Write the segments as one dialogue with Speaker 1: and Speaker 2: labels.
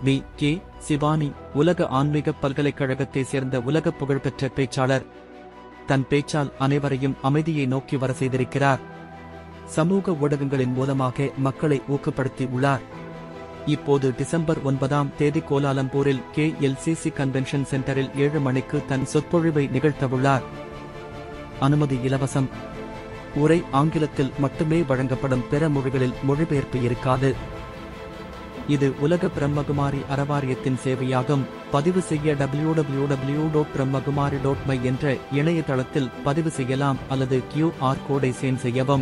Speaker 1: V K Shivani உலக ஆன்மீக பல்கலைக்கழகத்தை சேர்ந்த உலக புகழ்பெற்ற பேச்சாளர் தன் பேச்சால் அனைவரையும் அமைதியை நோக்கி வர செய்திருக்கிறார் சமூக ஊடகங்களின் மூலமாக மக்களை ஊக்கப்படுத்தி உள்ளார் இப்போது டிசம்பர் ஒன்பதாம் தேதி கோலாலம்பூரில் கே எல்சிசி கன்வென்ஷன் சென்டரில் ஏழு மணிக்கு தன் சொற்பொழிவை நிகழ்த்தவுள்ளார் அனுமதி இலவசம் உரை ஆங்கிலத்தில் மட்டுமே வழங்கப்படும் பிற மொழிகளில் மொழிபெயர்ப்பு இருக்காது இது உலக பிரம்மகுமாரி அறவாரியத்தின் சேவையாகும் பதிவு செய்ய W W W dot Brahmakumari dot my என்ற இணையதளத்தில் பதிவு செய்யலாம் அல்லது கியூ ஆர் கோடை சேன் செய்யவும்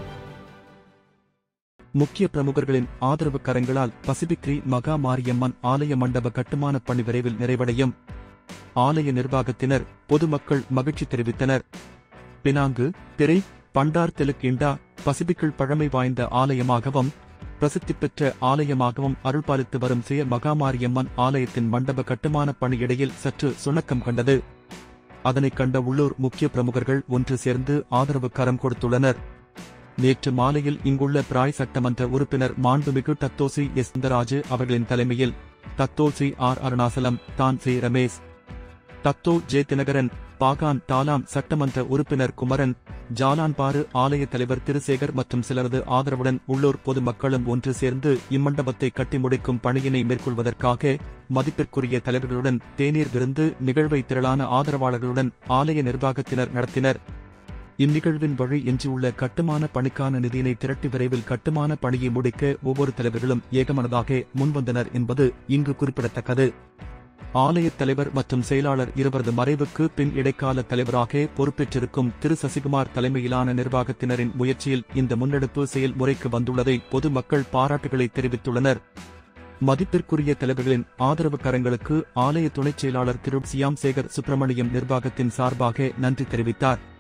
Speaker 1: முக்கிய பிரமுகர்களின் ஆதரவு கரங்களால் பசிபிக்ரி மகா மாரியம்மன் ஆலய மண்டப கட்டுமான பணி விரைவில் நிறைவடையும் ஆலய நிர்வாகத்தினர் பொதுமக்கள் மகிழ்ச்சி தெரிவித்தனர் பினாங்கு திரை பண்டார் தெலுக்கிண்டா பசிபிக்கில் பழமை வாய்ந்த ஆலயமாகவும் பிரசித்தி பெற்ற ஆலயமாகவும் அருள்பாலித்து வரும் சுய மகாமாரியம்மன் ஆலயத்தின் மண்டப கட்டுமான பணி இடையில் சற்று சுணக்கம் கண்டது அதனைக் கண்ட உள்ளூர் முக்கிய பிரமுகர்கள் ஒன்று சேர்ந்து ஆதரவு கரம் கொடுத்துள்ளனர் நேற்று மாலையில் இங்குள்ள பிராய் சட்டமன்ற உறுப்பினர் மாண்புமிகு தத்தோசி எஸ் சுந்தராஜு அவர்களின் தலைமையில் தத்தோசி ஆர் அருணாசலம் தான் C Ramesh Dato J Dinakaran Bagan தாலாம் சட்டமன்ற உறுப்பினர் குமரன் ஜாலான்பாறு ஆலய தலைவர் திருசேகர் மற்றும் சிலரது ஆதரவுடன் உள்ளூர் பொதுமக்களும் ஒன்று சேர்ந்து இம்மண்டபத்தை கட்டி முடிக்கும் பணியினை மேற்கொள்வதற்காக மதிப்பிற்குரிய தலைவர்களுடன் தேநீர் விருந்து நிகழ்வை திரளான ஆதரவாளர்களுடன் ஆலய நிர்வாகத்தினர் நடத்தினர் இந்நிகழ்வின் வழி எஞ்சியுள்ள கட்டுமான பணிக்கான நிதியினை திரட்டி விரைவில் கட்டுமான பணியை முடிக்க ஒவ்வொரு தலைவர்களும் ஏகமனதாக முன்வந்தனர் என்பது இங்கு குறிப்பிடத்தக்கது ஆலயத் தலைவர் மற்றும் செயலாளர் இருவரது மறைவுக்கு பின் இடைக்கால தலைவராக பொறுப்பேற்றிருக்கும் திரு சசிகுமார் தலைமையிலான நிர்வாகத்தினரின் முயற்சியில் இந்த முன்னெடுப்பு செயல்முறைக்கு வந்துள்ளதை பொதுமக்கள் பாராட்டுகளை தெரிவித்துள்ளனர் மதிப்பிற்குரிய தலைவர்களின் ஆதரவு கரங்களுக்கு ஆலய துணைச் செயலாளர் திரு சியாம் சேகர் சுப்பிரமணியம் நிர்வாகத்தின் சார்பாக நன்றி தெரிவித்தார்